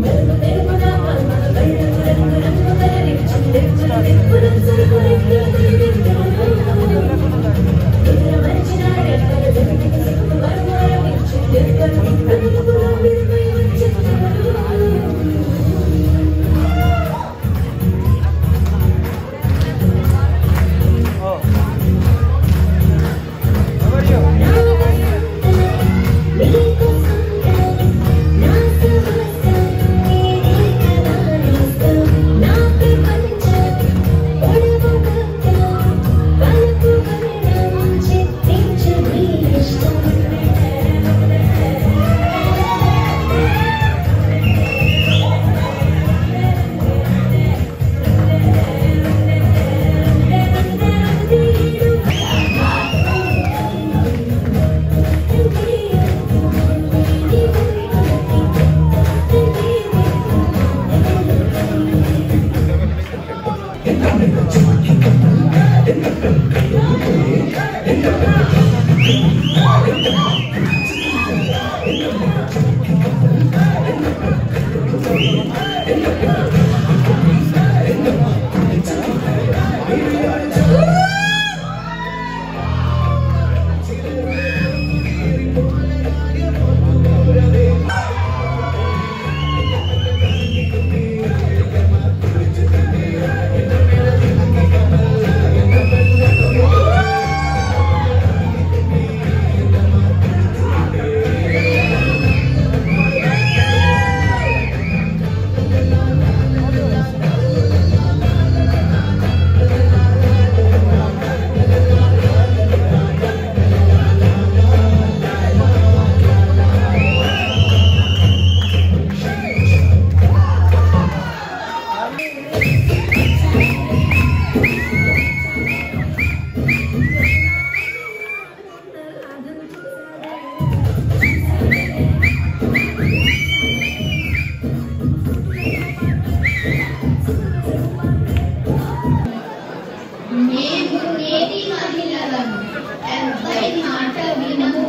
మేము నేటి మహిళలం ఎవ్వరి మాట వినము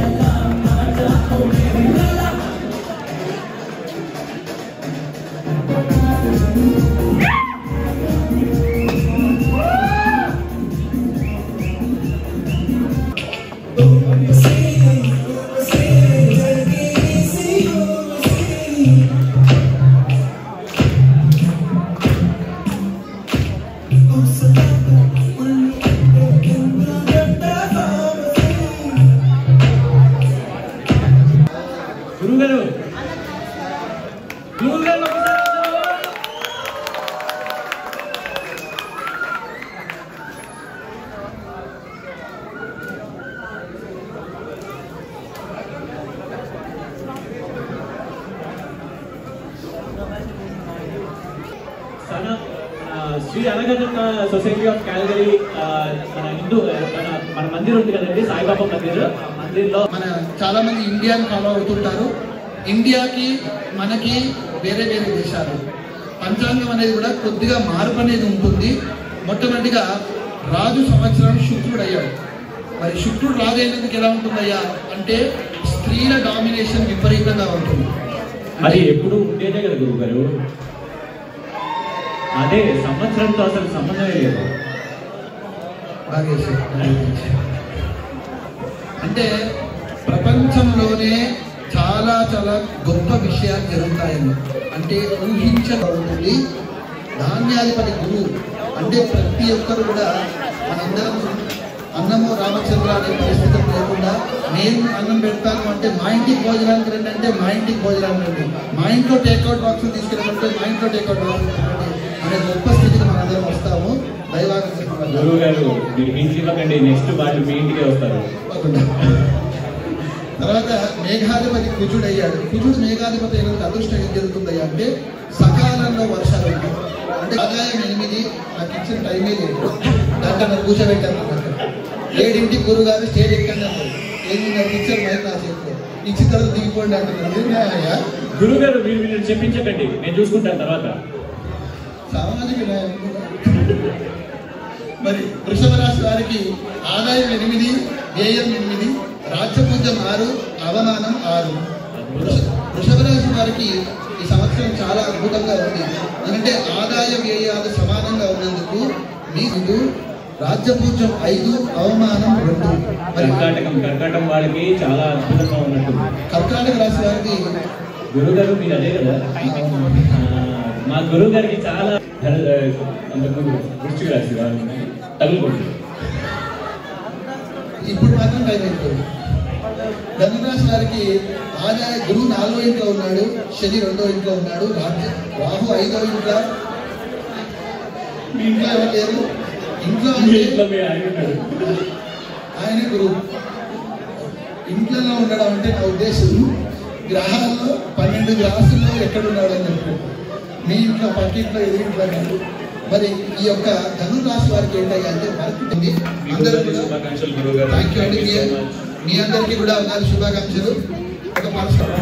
గురుగారు గురుగారు ఒకసారి అందరూ. సన ఆ, శ్రీ అనగనక సొసైటీ ఆఫ్ క్యాల్గరీ ఆ, మన హిందూ మన మన మందిర్ ఉంది కదండి సాయిబాబా మందిర్ ఆ మందిర్లో మన చాలా మంది ఇండియాని ఫాలో అవుతుంటారు ఇండియాకి మనకి వేరే వేరే దేశాలు పంచాంగం అనేది కూడా కొద్దిగా మార్పు అనేది ఉంటుంది మొట్టమొదటిగా రాజు సంవత్సరం శుక్రుడు అయ్యాడు మరి శుక్రుడు రాజు అయినందుకు ఎలా ఉంటుందయ్యా అంటే స్త్రీల డామినేషన్ విపరీతంగా ఉంటుంది అది ఎప్పుడు ఉండేదే కదా గురువు గారు అదే సంవత్సరంతో అసలు సంబంధమే లేదు బాగేశారు. అంటే ప్రపంచంలోనే చాలా చాలా గొప్ప విషయాలు జరుగుతాయని అంటే ఊహించబడుతుంది ధాన్యాధిపతి గురువు అంటే ప్రతి ఒక్కరు కూడా మనందరం అన్నము రామచంద్ర అనే పరిస్థితి లేకుండా నేను అన్నం పెడతాను అంటే మా ఇంటికి భోజనానికి రండి అంటే మా ఇంటికి భోజనానికి రండి మా ఇంట్లో టేక్అవుట్ బాక్స్ తీసుకెళ్ళమంటే మా ఇంట్లో టేక్అవుట్ బాక్స్ తీసుకెళ్ళండి అనే గొప్ప స్థితికి మనందరం వస్తాము దైవాగ్రహం గురువు గారు మీరు ఇంటికి ఇవ్వకండి నెక్స్ట్ వాళ్ళు మీ ఇంటికే వస్తారు తప్పకుండా. తర్వాత మేఘాధిపతి కుజుడు అయ్యాడు కుజుడు మేఘాధిపతి అయినందుకు అదృష్టం ఏం జరుగుతుందయ్యా అంటే సకాలంలో వర్షాలు ఉంటాయి. అంటే ఆదాయం ఎనిమిది నాకు ఇచ్చిన టైమే లేదు దాంట్లో నన్ను కూర్చోబెట్టాను అన్నమాట. ఏడింటికి గురుగారు స్టేజ్ ఎక్కండి అన్నారు ఏంది నాకు ఇచ్చారు మైక్ నా చేతిలో ఇచ్చిన తర్వాత దిగిపోండి అంటున్నారు ఏం న్యాయమయ్యా? గురువు గారు మీరు మీరు చెప్పించకండి నేను చూసుకుంటాను తర్వాత సామాజిక న్యాయం మరి వృషభ రాశి వారికి ఆదాయం ఎనిమిది వ్యయం ఎనిమిది రాజ్యపూజ్యం ఆరు అవమానం ఆరు వృష- వృషభ రాశి వారికి ఈ సంవత్సరం చాలా అద్భుతంగా ఉంది ఎందుకంటే ఆదాయ వ్యయాలు సమానంగా ఉన్నందుకు మీకు రాజ్యపూజ్యం ఐదు అవమానం రెండు మరి కర్కాటకం కర్కాటకం వాళ్ళకి చాలా అద్భుతంగా ఉన్నట్టు కర్కాటక రాశి వారికి గురువు గారు మీరు అదే కదా ఆ, మా గురువు గారికి చాలా ధన- ఆ, అంతకుముందు వృష్టికి రాసి వాళ్ళు తగులు కొట్టు ఇప్పుడు మాత్రం టైం అయిపోయింది ధనురాశి వారికి ఆదాయ గురువు నాలుగో ఇంట్లో ఉన్నాడు శని రెండో ఇంట్లో ఉన్నాడు రాజ్య రాహు ఐదో ఇంట్లో మీ ఇంట్లో ఎవరు లేరు ఇంట్లో మీ అంటే ఇంట్లో మీ ఆయన ఉన్నాడు ఆయన గురువు ఇంట్లో ఉండడం అంటే నా ఉద్దేశం గ్రహాల్లో పన్నెండు గ్రహాసుల్లో ఎక్కడున్నాడు అని చెప్పి మీ ఇంట్లో పక్కింట్లో ఎదురింట్లో కాదు మరి ఈ యొక్క ధనురాశి వారికి ఏంటయ్యా అంటే వర్క్ ఉంది మీకు అందరూ కూడా కూడా శుభాకాంక్షలు గురువు గారు థ్యాంక్ యూ అండి మీ- మీ అందరికీ కూడా ఉన్నారు శుభాకాంక్షలు ఒక పర్సన్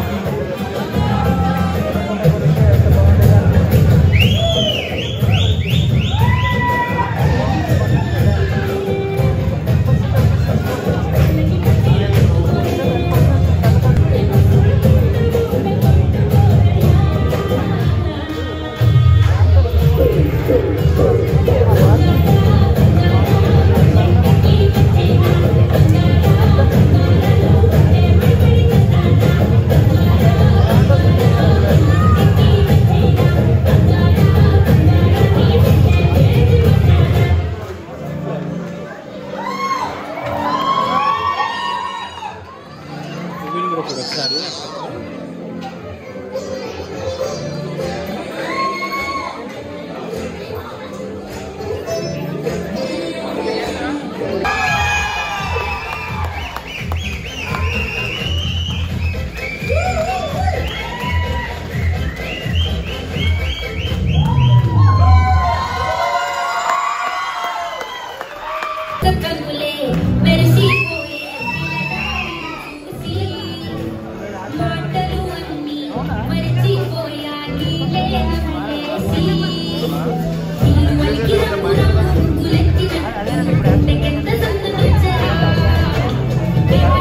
కన్నులే మెరిసిపోయే చూసి మాటలు అన్నీ మరిచిపోయా నీలే నవ్వేసి నీవలికి రంగు రంగు గులెత్తినట్టు గుండెకెంత సందనొచ్చరా